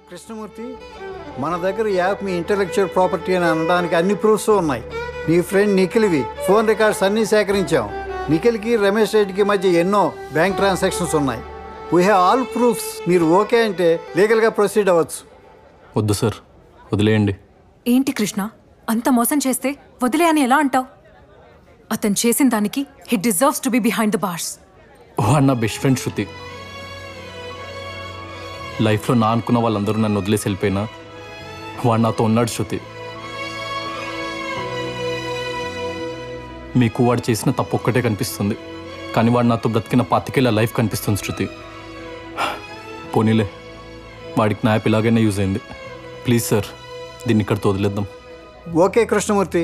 కృష్ణమూర్తి మన దగ్గర ఈ యాప్ మీ ఇంటలెక్చువల్ ప్రాపర్టీ అని అనడానికి అన్ని ప్రూఫ్స్ ఉన్నాయి నీ ఫ్రెండ్ నిఖిల్వి ఫోన్ రికార్డ్స్ అన్నీ సేకరించాం నిఖిల్కి రమేష్ రెడ్డికి మధ్య ఎన్నో బ్యాంక్ ట్రాన్సాక్షన్స్ ఉన్నాయి వీ హ్యావ్ ఆల్ ప్రూఫ్స్ మీరు ఓకే అంటే లీగల్గా ప్రొసీడ్ అవ్వచ్చు వద్దు సార్ వదిలేయండి ఏంటి కృష్ణ అంత మోసం చేస్తే వదిలే అని ఎలా అంటావు అతను చేసిన దానికి he deserves to be behind the bars వాడు నా బెస్ట్ ఫ్రెండ్ శృతి లైఫ్లో నా అనుకున్న వాళ్ళందరూ నన్ను వదిలేసి వెళ్ళిపోయినా వాడు నాతో ఉన్నాడు శృతి మీకు వాడు చేసిన తప్పు ఒక్కటే కనిపిస్తుంది కానీ వాడు నాతో బ్రతికిన పాతికేళ్ళ లైఫ్ కనిపిస్తుంది శృతి పోనీలే వాడికి నా యాప్ ఇలాగైనా యూజ్ అయింది ప్లీజ్ సార్ దీన్ని ఇక్కడితో వదిలేద్దాం ఓకే కృష్ణమూర్తి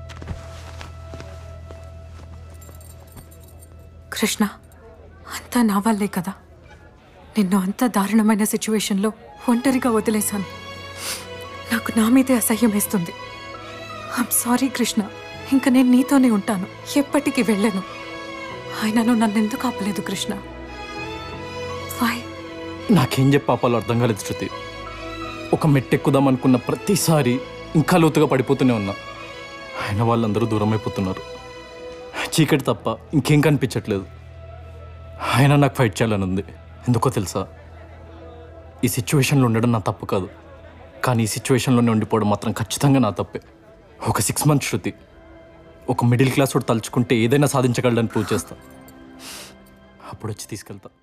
కృష్ణ అంతా నా వల్లే కదా నిన్ను అంత దారుణమైన సిచ్యువేషన్లో ఒంటరిగా వదిలేశాను నాకు నా మీదే అసహ్యం వేస్తుంది ఐమ్ సారీ కృష్ణ ఇంక నేను నీతోనే ఉంటాను ఎప్పటికీ వెళ్ళను ఆయనను నన్ను ఎందుకు ఆపలేదు కృష్ణ వై నాకేం చెప్పాపాలో అర్థం కాలేదు శృతి ఒక మెట్టెక్కుదాం అనుకున్న ప్రతిసారి ఇంకా లోతుగా పడిపోతూనే ఉన్నా ఆయన వాళ్ళందరూ దూరం అయిపోతున్నారు చీకటి తప్ప ఇంకేం కనిపించట్లేదు ఆయన నాకు ఫైట్ చేయాలని ఉంది ఎందుకో తెలుసా ఈ సిచ్యువేషన్లో ఉండడం నా తప్పు కాదు కానీ ఈ సిచ్యువేషన్లోనే ఉండిపోవడం మాత్రం ఖచ్చితంగా నా తప్పే ఒక సిక్స్ మంత్ శృతి ఒక మిడిల్ క్లాస్ వాడు తలుచుకుంటే ఏదైనా సాధించగలడని ప్రూవ్ చేస్తా అప్పుడు వచ్చి తీసుకెళ్తా